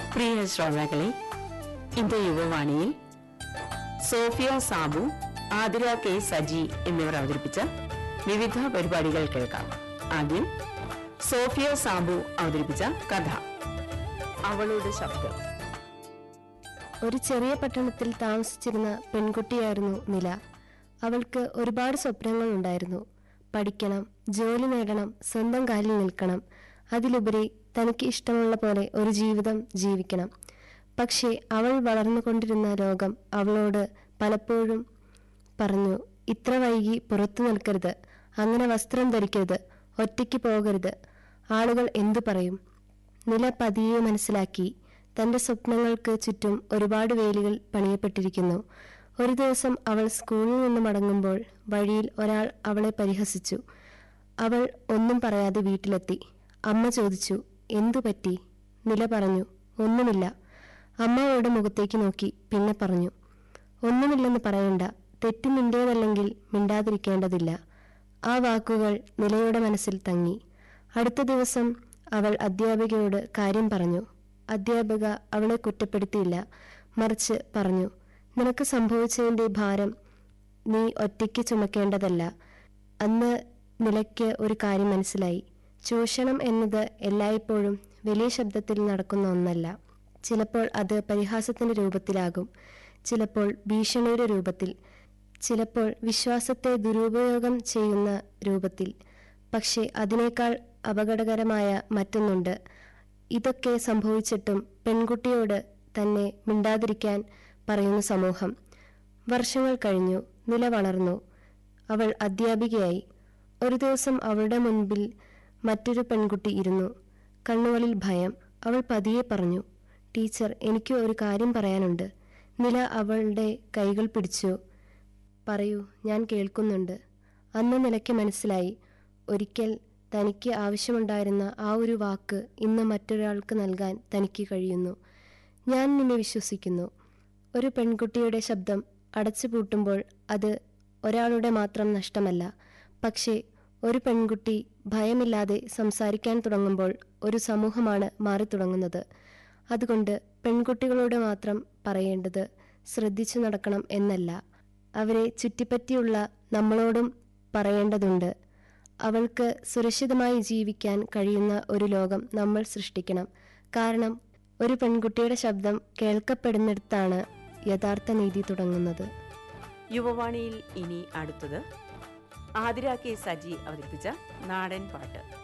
പ്രിയ ശ്രോതാക്കളെ ഇന്ന് യുവവാണിയിൽ സോഫിയ സാബു ആതിര കെ സജി എന്നിവർ അവതരിപ്പിച്ച വിവിധ പരിപാടികൾ കേൾക്കാം ആദ്യം സോഫിയ സാബു അവതരിപ്പിച്ച കഥ അവളുടെ ശബ്ദം ഒരു ചെറിയ പട്ടണത്തിൽ താമസിച്ചിരുന്ന പെൺകുട്ടിയായിരുന്നു നില അവൾക്ക് ഒരുപാട് സ്വപ്നങ്ങൾ ഉണ്ടായിരുന്നു പഠിക്കണം ജോലി നേടണം സ്വന്തം കാലിൽ നിൽക്കണം അതിലുപരി തനിക്ക് ഇഷ്ടമുള്ള പോലെ ഒരു ജീവിതം ജീവിക്കണം പക്ഷേ അവൾ വളർന്നുകൊണ്ടിരുന്ന ലോകം അവളോട് പലപ്പോഴും പറഞ്ഞു ഇത്ര വൈകി പുറത്തു നിൽക്കരുത് അങ്ങനെ വസ്ത്രം ധരിക്കരുത് ഒറ്റയ്ക്ക് പോകരുത് ആളുകൾ എന്തു പറയും നില പതിയെ മനസ്സിലാക്കി തന്റെ സ്വപ്നങ്ങൾക്ക് ചുറ്റും ഒരുപാട് വേലികൾ പണിയപ്പെട്ടിരിക്കുന്നു ഒരു ദിവസം അവൾ സ്കൂളിൽ നിന്ന് മടങ്ങുമ്പോൾ വഴിയിൽ ഒരാൾ അവളെ പരിഹസിച്ചു അവൾ ഒന്നും പറയാതെ വീട്ടിലെത്തി അമ്മ ചോദിച്ചു എന്തു പറ്റി നില പറഞ്ഞു ഒന്നുമില്ല അമ്മ അവളുടെ മുഖത്തേക്ക് നോക്കി പിന്നെ പറഞ്ഞു ഒന്നുമില്ലെന്ന് പറയണ്ട തെറ്റ് നിന്റേതല്ലെങ്കിൽ മിണ്ടാതിരിക്കേണ്ടതില്ല ആ വാക്കുകൾ നിലയുടെ മനസ്സിൽ തങ്ങി അടുത്ത ദിവസം അവൾ അധ്യാപികയോട് കാര്യം പറഞ്ഞു അധ്യാപിക അവളെ കുറ്റപ്പെടുത്തിയില്ല മറിച്ച് പറഞ്ഞു നിനക്ക് സംഭവിച്ചതിന്റെ ഭാരം നീ ഒറ്റയ്ക്ക് ചുമക്കേണ്ടതല്ല അന്ന് നിലയ്ക്ക് ഒരു കാര്യം മനസ്സിലായി ചൂഷണം എന്നത് എല്ലായ്പ്പോഴും വലിയ ശബ്ദത്തിൽ നടക്കുന്ന ഒന്നല്ല ചിലപ്പോൾ അത് പരിഹാസത്തിന്റെ രൂപത്തിലാകും ചിലപ്പോൾ ഭീഷണിയുടെ രൂപത്തിൽ ചിലപ്പോൾ വിശ്വാസത്തെ ദുരുപയോഗം ചെയ്യുന്ന രൂപത്തിൽ പക്ഷേ അതിനേക്കാൾ അപകടകരമായ മറ്റൊന്നുണ്ട് ഇതൊക്കെ സംഭവിച്ചിട്ടും പെൺകുട്ടിയോട് തന്നെ മിണ്ടാതിരിക്കാൻ പറയുന്ന സമൂഹം വർഷങ്ങൾ കഴിഞ്ഞു നില വളർന്നു അവൾ അധ്യാപികയായി ഒരു ദിവസം അവളുടെ മുൻപിൽ മറ്റൊരു പെൺകുട്ടി ഇരുന്നു കണ്ണുകളിൽ ഭയം അവൾ പതിയെ പറഞ്ഞു ടീച്ചർ എനിക്ക് ഒരു കാര്യം പറയാനുണ്ട് നില അവളുടെ കൈകൾ പിടിച്ചു പറയൂ ഞാൻ കേൾക്കുന്നുണ്ട് അന്ന് നിലയ്ക്ക് മനസ്സിലായി ഒരിക്കൽ തനിക്ക് ആവശ്യമുണ്ടായിരുന്ന ആ ഒരു വാക്ക് ഇന്ന് മറ്റൊരാൾക്ക് നൽകാൻ തനിക്ക് കഴിയുന്നു ഞാൻ നിന്നെ വിശ്വസിക്കുന്നു ഒരു പെൺകുട്ടിയുടെ ശബ്ദം അടച്ചുപൂട്ടുമ്പോൾ അത് ഒരാളുടെ മാത്രം നഷ്ടമല്ല പക്ഷേ ഒരു പെൺകുട്ടി ഭയമില്ലാതെ സംസാരിക്കാൻ തുടങ്ങുമ്പോൾ ഒരു സമൂഹമാണ് മാറി തുടങ്ങുന്നത് അതുകൊണ്ട് പെൺകുട്ടികളോട് മാത്രം പറയേണ്ടത് ശ്രദ്ധിച്ചു നടക്കണം എന്നല്ല അവരെ ചുറ്റിപ്പറ്റിയുള്ള നമ്മളോടും പറയേണ്ടതുണ്ട് അവൾക്ക് സുരക്ഷിതമായി ജീവിക്കാൻ കഴിയുന്ന ഒരു ലോകം നമ്മൾ സൃഷ്ടിക്കണം കാരണം ഒരു പെൺകുട്ടിയുടെ ശബ്ദം കേൾക്കപ്പെടുന്നിടത്താണ് യഥാർത്ഥ നീതി തുടങ്ങുന്നത് യുവവാണിയിൽ ഇനി അടുത്തത് ആതിര കെ സജി അവതരിപ്പിച്ച നാടൻ പാട്ട്